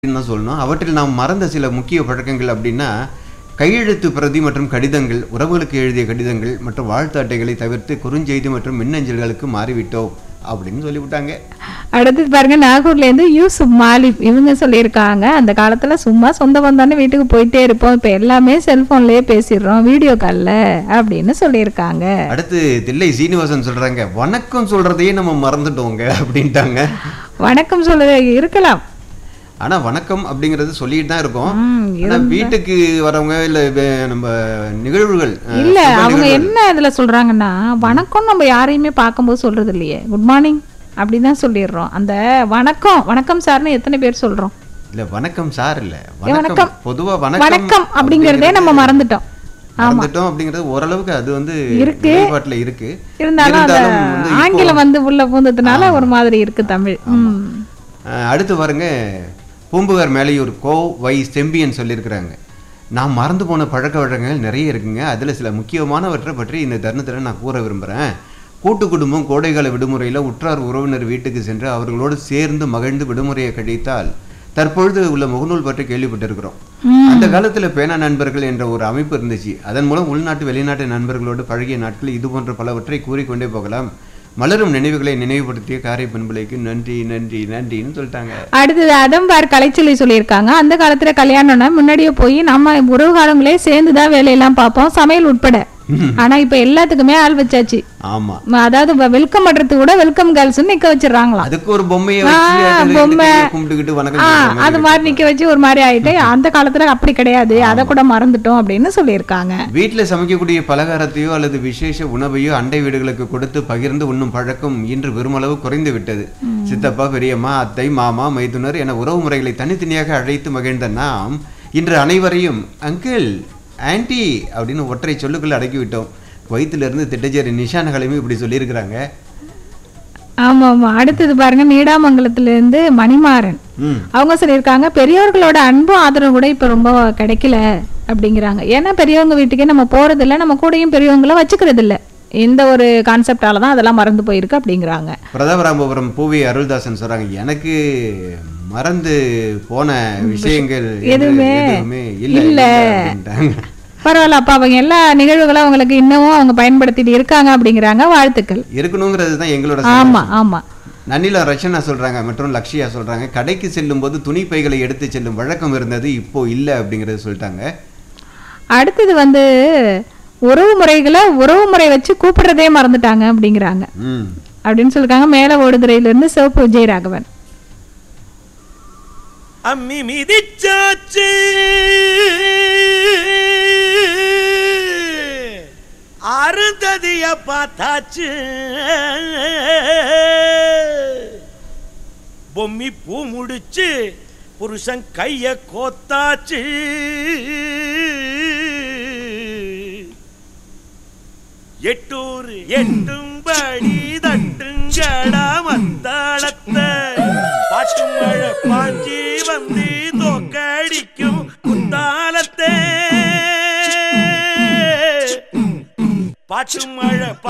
அப்படின்னு தான் சொல்லணும் அவற்றில் நாம் மறந்த சில முக்கிய பழக்கங்கள் அப்படின்னா கையெழுத்து பிரதி மற்றும் கடிதங்கள் உறவுகளுக்கு எழுதிய கடிதங்கள் மற்றும் வாழ்த்து அட்டைகளை தவிர்த்து குறுஞ்செய்தி மற்றும் மின்னஞ்சல்களுக்கு மாறிவிட்டோம் அப்படின்னு சொல்லிவிட்டாங்க அடுத்தது பாருங்க நாகூர்ல இருந்து யூசுப் மாலிப் இவங்க சொல்லியிருக்காங்க அந்த காலத்துல சும்மா சொந்த பந்தானே வீட்டுக்கு போயிட்டே இருப்போம் இப்ப எல்லாமே செல்போன்லயே பேசிடுறோம் வீடியோ கால்ல அப்படின்னு சொல்லியிருக்காங்க அடுத்து தில்லை சீனிவாசன் சொல்றாங்க வணக்கம் சொல்றதையே நம்ம மறந்துட்டோங்க அப்படின்ட்டாங்க வணக்கம் சொல்ல இருக்கலாம் ஆனா வணக்கம் அப்படிங்கறது சொல்லிட்டு தான் இருக்கோம் ம், ஆனா வீட்டுக்கு வரவங்க இல்ல வே- நம்ம நிகழ்வுகள் அஹ், இல்ல சுப அவங்க நிகழ்வுகள். என்ன இதுல சொல்றாங்கன்னா வணக்கம் நம்ம யாரையுமே பார்க்கும்போது சொல்றது இல்லையே குட் மார்னிங் அப்படிதான் சொல்லிடுறோம் அந்த வணக்கம் வணக்கம் சார்னு எத்தனை பேர் சொல்றோம் இல்ல வணக்கம் சார் இல்ல வணக்கம். வணக்கம் பொதுவா வணக்கம் வணக்கம் அப்படிங்கறதே நம்ம மறந்துட்டோம் மறந்துட்டோம் அப்படிங்கிறது ஓரளவுக்கு அது வந்து இருக்கு. நிலைப்பாட்டுல இருக்கு இருந்தாலும் அந்த வந்து இப்போ- ஆங்கிலம் வந்து உள்ள பூந்ததுனால ஒரு மாதிரி இருக்கு தமிழ் ம். அஹ், அடுத்து பாருங்க பூம்புகார் மேலையூர் கோ வை செம்பியன் சொல்லியிருக்கிறாங்க நான் மறந்து போன பழக்க வழக்கங்கள் நிறைய இருக்குங்க அதில் சில முக்கியமானவற்றை பற்றி இந்த தருணத்தில் நான் கூற விரும்புகிறேன் கூட்டு குடும்பம் கோடைகால விடுமுறையில் உற்றார் உறவினர் வீட்டுக்கு சென்று அவர்களோடு சேர்ந்து மகிழ்ந்து விடுமுறையை கழித்தால் தற்பொழுது உள்ள முகநூல் பற்றி கேள்விப்பட்டிருக்கிறோம் அந்த காலத்துல பேனா நண்பர்கள் என்ற ஒரு அமைப்பு இருந்துச்சு அதன் மூலம் உள்நாட்டு வெளிநாட்டு நண்பர்களோடு பழகிய நாட்கள் இது போன்ற பலவற்றை கூறிக்கொண்டே போகலாம் மலரும் நினைவுகளை நினைவுபடுத்திய காரை பண்பலைக்கு நன்றி நன்றி நன்றின்னு சொல்லிட்டாங்க அடுத்தது அதம்பார் கலைச்சொல்லி சொல்லியிருக்காங்க அந்த காலத்துல கல்யாணம்னா முன்னாடியே போய் நம்ம உறவு காலங்களே சேர்ந்துதான் வேலையெல்லாம் பார்ப்போம் சமையல் உட்பட ஆனா இப்ப எல்லாத்துக்குமே ஆள் வச்சாச்சு ஆமா ம, அதாவது வெல்கம் பண்றதுக்கு கூட வெல்கம் கேர்ள்ஸ் நிக்க வச்சிடறாங்களாம் அதுக்கு ஒரு பொம்மையை ஆ, வச்சு அதுல பொம்மை. கையை கும்பிட்டுக்கிட்டு வணக்கம் ஆ, சொல்ற அது மாதிரி மாதிரி நிக்க வச்சு ஒரு மாதிரி ஆயிட்டு அந்த காலத்துல அப்படி கிடையாது அதை கூட மறந்துட்டோம் அப்படின்னு சொல்லியிருக்காங்க வீட்டில் சமைக்கக்கூடிய பலகாரத்தையோ அல்லது விசேஷ உணவையோ அண்டை வீடுகளுக்கு கொடுத்து பகிர்ந்து உண்ணும் பழக்கம் இன்று பெருமளவு குறைந்து விட்டது சித்தப்பா பெரியம்மா அத்தை மாமா மைத்துனர் என உறவு முறைகளை தனித்தனியாக அழைத்து மகிழ்ந்த நாம் இன்று அனைவரையும் அங்கிள் ஆன்ட்டி அப்படின்னு ஒற்றை சொல்லுக்குள்ள அடக்கி விட்டோம் குவைத்துல இருந்து திட்டச்சேரி நிஷானகளையும் இப்படி சொல்லியிருக்கிறாங்க ஆமா ஆமா அடுத்தது பாருங்க நீடாமங்கலத்துல இருந்து மணிமாறன் ம் அவங்க சொல்லியிருக்காங்க பெரியவர்களோட அன்பும் ஆதரவு கூட இப்ப ரொம்ப கிடைக்கல அப்படிங்கிறாங்க ஏன்னா பெரியவங்க வீட்டுக்கே நம்ம போறது இல்ல நம்ம கூடயும் பெரியவங்கள வச்சுக்கிறது இல்ல இந்த ஒரு கான்செப்டால தான் அதெல்லாம் மறந்து போயிருக்கு அப்படிங்கிறாங்க பிரதாபராமபுரம் பூவி அருள்தாசன் சொல்றாங்க எனக்கு மறந்து போன விஷயங்கள் என்று எதுவுமே எதுவுமே இல்ல இல்ல. இல்ல அப்படின்ட்டாங்க பரவாயில்ல அப்ப அவங்க எல்லா நிகழ்வுகளும் அவங்களுக்கு இன்னமும் அவங்க பயன்படுத்திட்டு இருக்காங்க அப்படிங்கிறாங்க வாழ்த்துக்கள் இருக்கணுங்கிறது தான் எங்களோட ஆமா ஆமா நன்னில ரச்சனா சொல்றாங்க மற்றும் லக்ஷியா சொல்றாங்க கடைக்கு செல்லும் போது துணி பைகளை எடுத்து செல்லும் வழக்கம் இருந்தது இப்போ இல்ல அப்படிங்கறது சொல்லிட்டாங்க அடுத்தது வந்து உறவு முறைகளை உறவு முறை வச்சு கூப்பிடுறதே மறந்துட்டாங்க அப்படிங்கிறாங்க ம் அப்படின்னு சொல்லிருக்காங்க மேல ஓடுதுறையில இருந்து சிவப்பு விஜயராகவன் அம்மி மிதிச்சாச்சு அருந்ததிய பார்த்தாச்சு பொம்மி பூ முடிச்சு புருஷன் கைய கோத்தாச்சு எட்டூர் எட்டும்படி தட்டுங்கடா மத்தாளத்தை பாட்டு மழை பாஞ்சி வந்து தோக்கடிக்கும் குத்தாலத்தே பாட்டு மழை